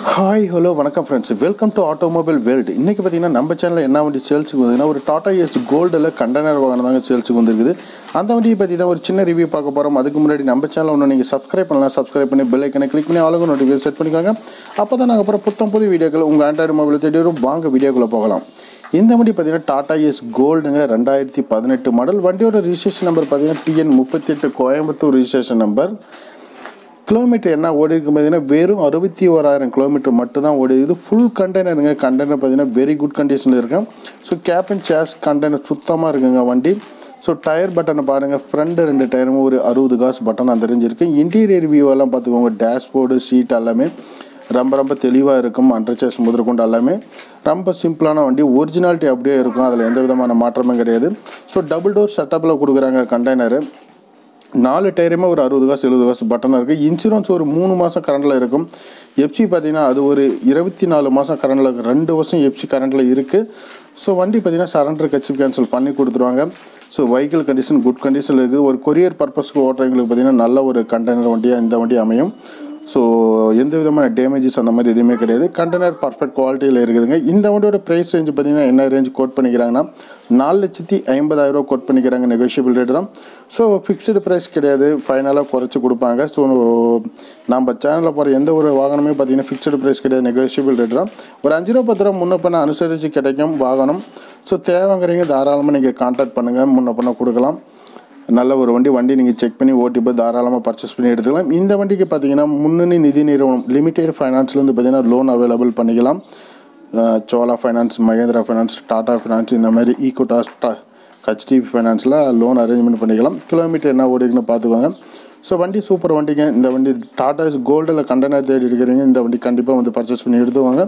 hi hello வணக்கம் friends welcome to automobile world இன்றைக்கி பார்த்தீங்கன்னா நம்ம சேனலில் என்ன வண்டி சேல்ஸுக்கு வந்ததுன்னா ஒரு டாடா எஸ் கோல்டில் கண்டெய்னர் வாகனம் தாங்க சேல்ஸுக்கு வந்திருக்குது அந்த வண்டியை பற்றி தான் ஒரு சின்ன ரிவ்யூ பார்க்க போகிறோம் அதுக்கு முன்னாடி நம்ம சேனல் ஒன்று நீங்கள் சப்ஸ்கிரைப் பண்ணலாம் சப்ஸ்கிரைப் பண்ணி பெல் ஐக்கனை கிளிக் பண்ணி ஆளுங்க நோட்டிஃபிகேஷன் செட் பண்ணிக்கோங்க அப்போ தான் நாங்கள் அப்புறம் புத்தம் புது வீடியோக்கள் உங்கள் ஆண்ட்ராய்டு மொபைல் தேடி வரும் வாங்க வீடியோக்குள்ளே போகலாம் இந்த வண்டி பார்த்தீங்கன்னா டாடா எஸ் கோல்டுங்க ரெண்டாயிரத்தி பதினெட்டு மாடல் வண்டியோட ரிஜிஸ்ட்ரேஷன் நம்பர் பார்த்தீங்கன்னா டிஎன் முப்பத்தெட்டு கோயம்புத்தூர் ரிஜிஸ்ட்ரேஷன் நம்பர் கிலோமீட்டர் என்ன ஓடி இருக்கு பார்த்தீங்கன்னா வெறும் அறுபத்தி ஓராயிரம் கிலோமீட்டர் மட்டும் தான் ஓடி இருக்குது ஃபுல் கண்டெய்னருங்க கண்டெய்னர் பார்த்தீங்கன்னா வெரி குட் கண்டிஷனில் இருக்கும் so cab and chassis container சுத்தமாக இருக்குங்க வண்டி ஸோ டயர் பட்டனை பாருங்கள் ஃப்ரண்ட் ரெண்டு டயரும் ஒரு அறுபது காசு பட்டன் அந்த தெரிஞ்சிருக்கு இன்டீரியர் வியூ எல்லாம் பார்த்துக்கோங்க டேஷ்போர்டு சீட் எல்லாமே ரொம்ப ரொம்ப தெளிவாக இருக்கும் அண்டர் சேஸ் முதற்கொண்டு எல்லாமே ரொம்ப சிம்பிளான வண்டி ஒரிஜினாலிட்டி அப்படியே இருக்கும் அதில் எந்த விதமான மாற்றமும் கிடையாது ஸோ டபுள் டோர் செட்டப்பில் கொடுக்குறாங்க கண்டெய்னரு நாலு டயருமே ஒரு அறுபது காசு எழுபது காசு பட்டன் இருக்குது இன்சூரன்ஸ் ஒரு மூணு மாதம் கரண்டில் இருக்கும் எஃப்சி பார்த்தீங்கன்னா அது ஒரு இருபத்தி நாலு மாதம் கரண்டில் இருக்குது ரெண்டு வருஷம் எஃப்சி கரண்டில் இருக்குது ஸோ வண்டி பார்த்தீங்கன்னா சரண்டர் கட்சி கேன்சல் பண்ணி கொடுத்துருவாங்க ஸோ வெஹிக்கிள் கண்டிஷன் குட் கண்டிஷனில் இருக்குது ஒரு கொரியர் பர்பஸ்க்கு ஓட்டுறவங்களுக்கு பார்த்தீங்கன்னா நல்ல ஒரு கண்டெய்னர் வண்டியாக இந்த வண்டி அமையும் ஸோ எந்த விதமான டேமேஜஸ் அந்த மாதிரி எதுவுமே கிடையாது கண்டெய்னர் பர்ஃபெக்ட் குவாலிட்டியில் இருக்குதுங்க இந்த வண்டியோட ப்ரைஸ் ரேஞ்சு பார்த்தீங்கன்னா என்ன ரேஞ்ச் கோட் பண்ணிக்கிறாங்கன்னா நாலு லட்சத்தி ஐம்பதாயிரரூவா கோட் பண்ணிக்கிறாங்க நெகோஷியபிள் ரேட் தான் ஸோ ஃபிக்ஸ்டு ப்ரைஸ் கிடையாது ஃபைனலாக குறைச்சி கொடுப்பாங்க ஸோ நம்ம சேனலில் போகிற எந்த ஒரு வாகனமே பார்த்தீங்கன்னா ஃபிக்ஸ்டு ப்ரைஸ் கிடையாது நெகோஷியபிள் ரேட் தான் ஒரு அஞ்சு ரூபா பத்து ரூபா முன்ன பண்ண அனுசரித்து கிடைக்கும் வாகனம் ஸோ தேவைங்கிறீங்க தாராளமாக நீங்கள் கான்டாக்ட் பண்ணுங்கள் முன்ன பண்ண கொடுக்கலாம் நல்ல ஒரு வண்டி வண்டி நீங்கள் செக் பண்ணி ஓட்டிப்போ தாராளமாக பர்ச்சேஸ் பண்ணி எடுத்துக்கலாம் இந்த வண்டிக்கு பார்த்தீங்கன்னா முன்னணி நிதி நிறுவனம் லிமிடெட் ஃபைனான்ஸ்லேருந்து பார்த்தீங்கன்னா லோன் அவைலபிள் பண்ணிக்கலாம் அஹ் Chola finance Mahindra finance Tata finance இந்த மாதிரி ஈக்குட்டாஸ் ஹெச்டிபி ஃபைனான்ஸில் லோன் அரேஞ்ச்மெண்ட் பண்ணிக்கலாம் கிலோமீட்டர் என்ன ஓடிக்குன்னு பார்த்துக்கோங்க ஸோ வண்டி சூப்பர் வண்டிங்க இந்த வண்டி டாடா இஸ் கோல்டில் கண்டெய்னர் தேடி இருக்கிறீங்க இந்த வண்டி கண்டிப்பாக வந்து பர்ச்சேஸ் பண்ணி எடுத்துவாங்க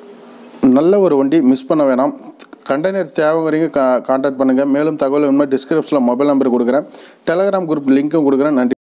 நல்ல ஒரு வண்டி மிஸ் பண்ண வேணாம் கண்டெய்னர் தேவைங்கிறீங்க கா கான்டாக்ட் பண்ணுங்கள் மேலும் தகவல் உண்மை டிஸ்கிரிப்ஷனில் மொபைல் நம்பர் கொடுக்குறேன் டெலகிராம் குரூப் லிங்க்கும் கொடுக்குறேன் நன்றி